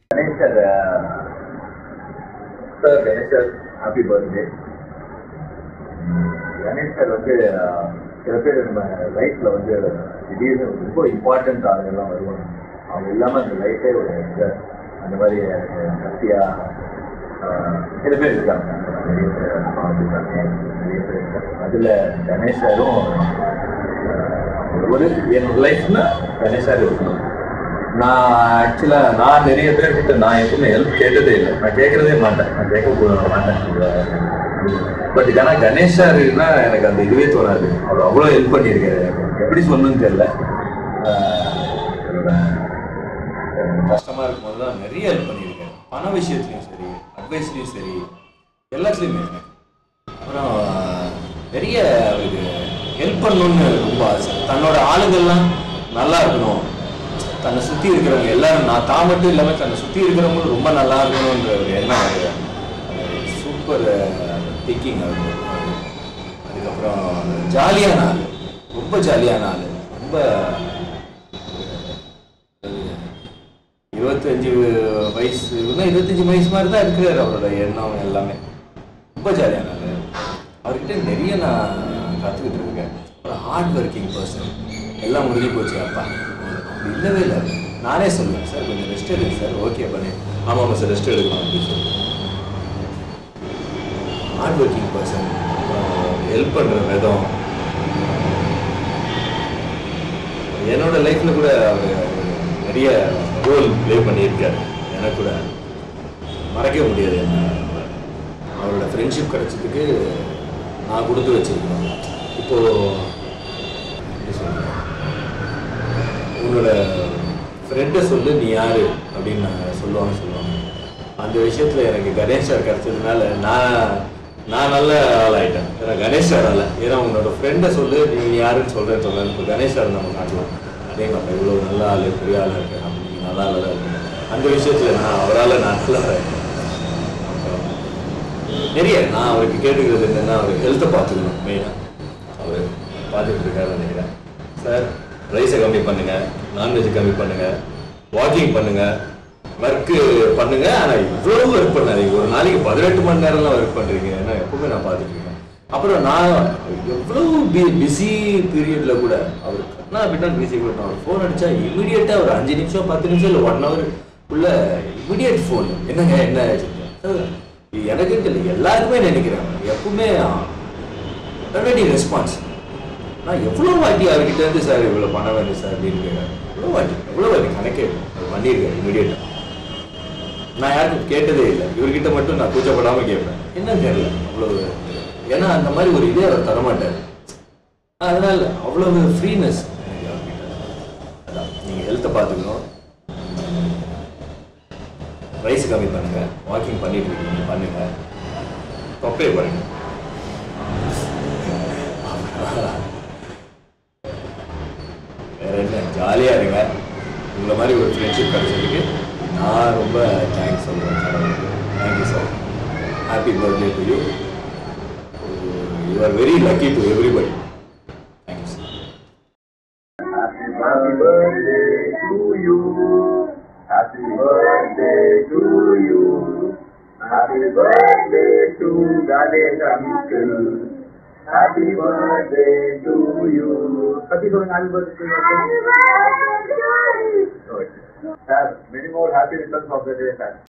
Ganesh sir sir Ganesh sir happy birthday Ganesh sir வந்து அஹ், சில பேர் நம்ம லைஃப்ல வந்து திடீர்னு ரொம்ப இம்பார்ட்டன்ட் ஆளுங்கெல்லாம் வருவாங்க அவங்க இல்லாமல் அந்த லைஃபே ஒரு இது. அந்த மாதிரி எனக்கு சத்யா அஹ், சில பேர் இருக்காங்க நிறைய பேர் பாபு, கணேஷ், நிறைய பேர் இருக்காங்க அதில் கணேஷ் சாரும் அஹ், ஒரு என்னோட லைஃப்ல கணேஷ் சார் இருக்கணும் நான் ஆக்சுவலாக நான் நிறைய பேர்கிட்ட நான் எப்பவுமே ஹெல்ப் கேட்டதே இல்லை நான் கேட்கறதே மாட்டேன் நான் கேட்க போ- மாட்டேன் பட் ஆனால் கணேஷ் சாருன்னா எனக்கு அந்த இதுவே தோணாது அவர் அவ்வளோ ஹெல்ப் பண்ணியிருக்காரு எனக்கு எப்படி சொல்லணும்னு தெரியல ஆஹ் என்னோட அஹ் கஷ்டமா இருக்கும்போது தான் நிறைய ஹெல்ப் பண்ணியிருக்காரு பண விஷயத்துலையும் சரி அட்வைஸ்லையும் சரி எல்லாத்துலேயுமே எனக்கு அப்புறம் நிறைய அவருக்கு ஹெல்ப் பண்ணணும்னு ரொம்ப ஆசை தன்னோட ஆளுங்கள்லாம் நல்லா இருக்கணும் தன்னை சுற்றி இருக்கிறவங்க எல்லாரும் நான் தான் மட்டும் இல்லாமல் தன்னை சுற்றி இருக்கிறவங்களும் ரொம்ப நல்லா இருக்கணுன்ற ஒரு எண்ணம் அவரு சூப்பர் திங்கிங் அவரு அதுக்கப்புறம் ஜாலியான ஆள் ரொம்ப ஜாலியான ஆள் ரொம்ப இருபத்தஞ்சு வயசு இன்னும் இருபத்தஞ்சு வயசு மாதிரி தான் இருக்கிறாரு அவரோட எண்ணம் எல்லாமே ரொம்ப ஜாலியான ஆளு அவர்கிட்ட நிறைய நான் கற்றுக்கிட்டு இருக்கேன் ஒரு ஹார்ட் ஒர்க்கிங் பர்சன் எல்லாம் முடிஞ்சு போச்சு அப்பா அப்படி இல்லவே இல்லை நானே சொல்லுவேன் சார் கொஞ்சம் ரெஸ்ட் எடுங்க சார் ஓகே பண்ணி ஆமாம் ஆமாம் சார் ரெஸ்ட் எடுக்கலாம் அப்படின்னு சொல்லி ஹார்ட் ஒர்க்கிங் பர்சன் ஹெல்ப் பண்ணுற விதம் என்னோட லைஃப்பில் கூட அவர் நிறைய ரோல் ப்ளே பண்ணியிருக்காரு எனக்கு கூட மறக்கவே முடியாது என்ன அவரோட ஃப்ரெண்ட்ஷிப் கிடைச்சதுக்கு நான் கொடுத்து வச்சிருக்கேன் இப்போ எப்படி சொல்றது? உன்னோட ஃப்ரெண்டை சொல்லு நீ யாரு அப்படின்னு நான் சொல்லுவாங்க சொல்லுவாங்க அந்த விஷயத்துல எனக்கு கணேஷ் சார் கிடைச்சதுனால நான் நான் நல்ல ஆள் ஆயிட்டேன் ஏன்னா கணேஷ் சார் அல்ல ஏன்னா உன்னோட ஃப்ரெண்டை சொல்லு நீ யாருன்னு சொல்றேன்னு சொல்றேன் இப்போ கணேஷ் சார் நம்ம காட்டலாம் அதே மாதிரி இவ்வளோ நல்ல ஆள் பெரிய ஆளாக இருக்கேன் அப்படி நீங்க நல்லா ஆளாக தான் இருக்கேன் அந்த விஷயத்துல நான் அவரால் நான் நல்லா இருக்கேன் அப்புறம் நிறைய நான் அவருக்கு கேட்டுக்கிறது என்னன்னா அவர் ஹெல்த்தை பார்த்துக்கணும் மெயினாக அவர் பார்த்துக்கிட்டு இருக்காரு நினைக்கிறேன் சார் ரைஸை கம்மி பண்ணுங்க நான்வெஜ் கம்மி பண்ணுங்க வாக்கிங் பண்ணுங்க ஒர்க்கு பண்ணுங்க ஆனால் இவ்வளவு ஒர்க் பண்ணாதீங்க ஒரு நாளைக்கு பதினெட்டு மணி நேரம்லாம் ஒர்க் பண்ணுறீங்க ஏன்னா எப்பவுமே நான் பார்த்துட்டு இருக்கேன் அப்புறம் நான் எவ்வளவு பி பிஸி பீரியட்ல கூட அவர் கண்ணா அப்படின்னா பிஸி கூட அவர் ஃபோன் அடிச்சா இமிடியேட்டா ஒரு அஞ்சு நிமிஷம் பத்து நிமிஷம் இல்லை ஒன் ஹவர் உள்ள இமிடியேட் ஃபோன் என்னங்க என்ன ஆச்சு? எனக்குன்னு இல்லை எல்லாருக்குமே நினைக்கிறேன் எப்பவுமே ரெடி ரெஸ்பான்ஸ் நான் எவ்வளோ வாட்டி அவர்கிட்ட இருந்து சார் இவ்வளோ பணம் வேணும் சார் அப்படின்னு கேட்குறேன் எவ்வளோ வாட்டி எவ்வளோ வாட்டி கணக்கே இல்லை. அவர் பண்ணியிருக்காரு இமீடியட்டாக நான் யாருக்கும் கேட்டதே இல்லை இவர்கிட்ட மட்டும் நான் கூச்சப்படாமல் கேட்பேன் என்னன்னு தெரியல அவ்வளவு ஏன்னா அந்த மாதிரி ஒரு இதே அவர் தரமாட்டார் அதனால அவ்வளவு ஃப்ரீனஸ் எனக்கு அவர்கிட்ட அதான் நீங்கள் ஹெல்த்தை பார்த்துக்கணும் ரைஸ் கம்மி பண்ணுங்க வாக்கிங் பண்ணிட்டு இருக்கீங்க பண்ணுங்க தொப்பை பண்ணுங்க வேற என்ன ஜாலியா இருங்க உங்களை மாதிரி ஒரு ஃப்ரெண்ட்ஷிப் கிடைச்சதுக்கு நான் ரொம்ப தேங்க்ஸ் சொல்றேன் கடவுளுக்கு thank you sir happy birthday to you you are very lucky to everybody thank you sir Happy birthday to you. Happy birthday to you. Happy birthday to Ganesh uncle. Happy birthday to you. Happy birthday, happy birthday to you. Sir, many more happy returns of the day, sir.